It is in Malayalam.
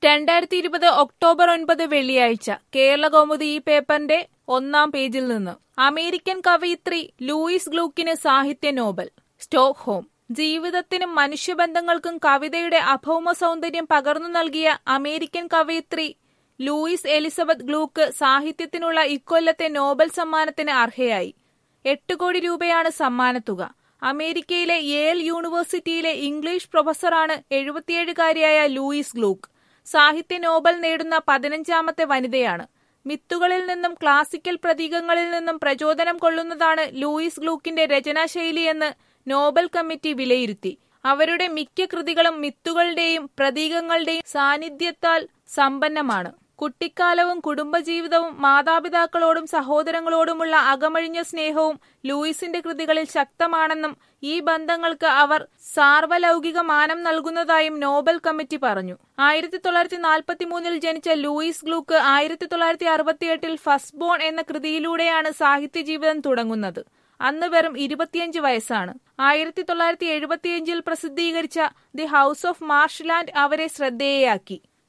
രണ്ടായിരത്തി ഇരുപത് ഒക്ടോബർ ഒൻപത് വെള്ളിയാഴ്ച കേരള കൗമുദി ഈ പേപ്പറിന്റെ ഒന്നാം പേജിൽ നിന്ന് അമേരിക്കൻ കവയിത്രി ലൂയിസ് ഗ്ലൂക്കിന് സാഹിത്യ നോബൽ സ്റ്റോക്ക്ഹോം ജീവിതത്തിനും മനുഷ്യബന്ധങ്ങൾക്കും കവിതയുടെ അഭൗമ സൗന്ദര്യം പകർന്നു നൽകിയ അമേരിക്കൻ കവയിത്രി ലൂയിസ് എലിസബത്ത് ഗ്ലൂക്ക് സാഹിത്യത്തിനുള്ള ഇക്കൊല്ലത്തെ നോബൽ സമ്മാനത്തിന് അർഹയായി എട്ട് കോടി രൂപയാണ് സമ്മാനത്തുക അമേരിക്കയിലെ യേൽ യൂണിവേഴ്സിറ്റിയിലെ ഇംഗ്ലീഷ് പ്രൊഫസറാണ് എഴുപത്തിയേഴുകാരിയായ ലൂയിസ് ഗ്ലൂക്ക് സാഹിത്യ നോബൽ നേടുന്ന പതിനഞ്ചാമത്തെ വനിതയാണ് മിത്തുകളിൽ നിന്നും ക്ലാസിക്കൽ പ്രതീകങ്ങളിൽ നിന്നും പ്രചോദനം കൊള്ളുന്നതാണ് ലൂയിസ് ഗ്ലൂക്കിന്റെ രചനാശൈലിയെന്ന് നോബൽ കമ്മിറ്റി വിലയിരുത്തി അവരുടെ മിക്ക കൃതികളും മിത്തുകളുടെയും പ്രതീകങ്ങളുടെയും സാന്നിധ്യത്താൽ സമ്പന്നമാണ് കുട്ടിക്കാലവും കുടുംബജീവിതവും മാതാപിതാക്കളോടും സഹോദരങ്ങളോടുമുള്ള അകമഴിഞ്ഞ സ്നേഹവും ലൂയിസിന്റെ കൃതികളിൽ ശക്തമാണെന്നും ഈ ബന്ധങ്ങൾക്ക് അവർ സാർവലൗകിക മാനം നൽകുന്നതായും നോബൽ കമ്മിറ്റി പറഞ്ഞു ആയിരത്തി തൊള്ളായിരത്തി നാൽപ്പത്തി മൂന്നിൽ ജനിച്ച ലൂയിസ് ഗ്ലൂക്ക് ആയിരത്തി തൊള്ളായിരത്തി അറുപത്തിയെട്ടിൽ ഫസ്റ്റ് ബോൺ എന്ന കൃതിയിലൂടെയാണ് സാഹിത്യ ജീവിതം തുടങ്ങുന്നത് അന്ന് വെറും ഇരുപത്തിയഞ്ച് വയസ്സാണ് ആയിരത്തി തൊള്ളായിരത്തി എഴുപത്തിയഞ്ചിൽ പ്രസിദ്ധീകരിച്ച ദി ഹൗസ് ഓഫ് മാർഷ്ലാൻഡ് അവരെ ശ്രദ്ധേയയാക്കി